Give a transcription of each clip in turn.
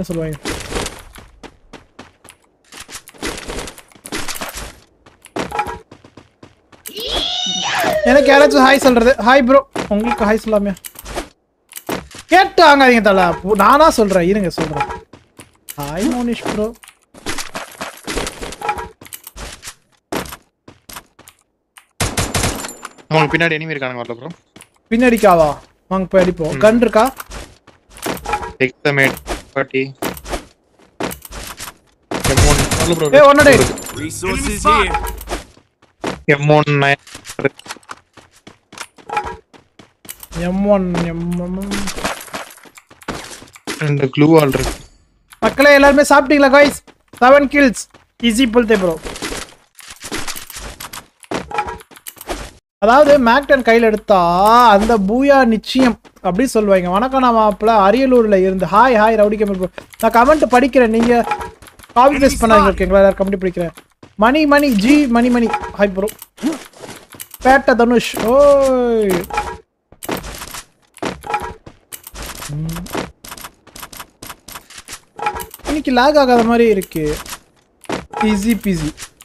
என்ன சொல்லுவாங்க எனக்கு யாராச்சும் ஹாய் சொல்றது ஹாய் ப்ரோ உங்களுக்கு ஹாய் சொல்லாமே கேட்டு வாங்காதீங்க தல பு- நானா சொல்றேன் இருங்க சொல்றேன் ஹாய் மோனிஷ் ப்ரோ உங்களுக்கு பின்னாடி எனிமி இருக்கானுங்க வரல ப்ரோ பின்னாடிக்காவா வாங்க போய் அடிப்போம் கன் இருக்கா எக்ஸமேட் பாட்டி M1 வரல ப்ரோ ஏய் ஒன்னடே Resources here. M1 nine M one M ரெண்டு க்ளூ ஆல் இருக்கு மக்களே எல்லாருமே சாப்பிட்டீங்களா காய்ஸ் செவன் கில்ஸ் ஈஸி புல்தே ப்ரோ அதாவது மேக்டன் கையில் எடுத்தா அந்த பூயா நிச்சயம் அப்படி சொல்லுவாங்க வணக்கம் நான் மாப்பிள்ள அரியலூர்ல இருந்து hi hi rowdy gamer bro நான் கமெண்ட் படிக்கிறேன் நீங்க காப்பி பேஸ்ட் பண்ணாங்க ஓகேங்களா எல்லாரும் கமெண்ட் படிக்கிறேன் மணி மணி ஜி மணி மணி ஹாய் ப்ரோ பேட்ட தனுஷ் ஓய் ம். இன்னைக்கு லாக் ஆகாத மாதிரி இருக்கு ஈஸி பீஸி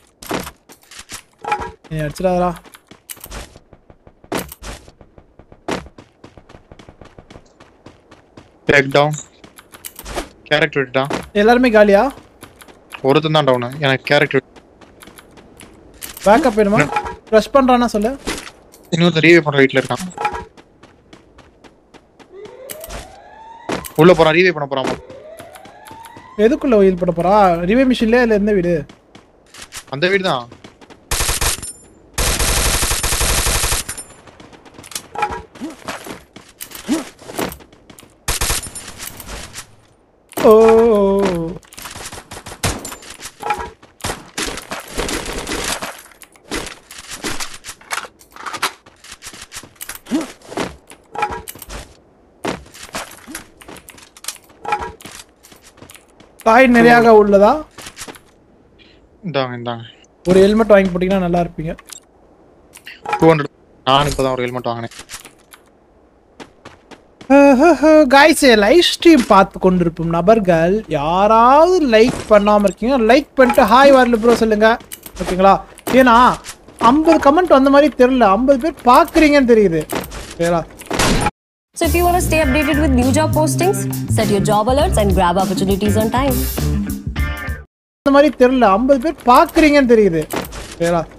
நீ அடிச்சிடாதடா டேக் டவுன் கேரக்டர் விட்டுட்டான் எல்லாருமே காலியா ஒருத்தன் தான் டவுன் எனக்கு கேரக்டர் பேக்கப் வேணுமா ரஷ் பண்றானா சொல்லு இன்னொருத்தர் ரீவே பண்ற வீட்ல இருக்கான் உள்ள போறான் ரீவே பண்ண போறான் எதுக்குள்ள ஹீல் பண்ண போறா ரிவே மிஷின்ல இல்ல எந்த வீடு அந்த வீடு தான் ஓ காய் நிறையாக உள்ளதா இந்தாங்க இந்தாங்க ஒரு ஹெல்மெட் வாங்கி போட்டீங்கன்னா நல்லா இருப்பீங்க டூ ஹண்ட்ரட் நான் இப்பதான் ஒரு ஹெல்மெட் வாங்கினேன் காய்ஸ் லைவ் ஸ்ட்ரீம் பார்த்து கொண்டிருக்கும் நபர்கள் யாராவது லைக் பண்ணாம இருக்கீங்க லைக் பண்ணிட்டு ஹாய் வரல ப்ரோ சொல்லுங்க ஓகேங்களா ஏன்னா ஐம்பது கமெண்ட் வந்த மாதிரி தெரியல ஐம்பது பேர் பார்க்குறீங்கன்னு தெரியுது சரிங்களா So if you want to stay updated with new job postings, set your job alerts and grab opportunities on time. இந்த மாதிரி தெரியல ஐம்பது பேர் பார்க்குறீங்கன்னு தெரியுது சரிங்களா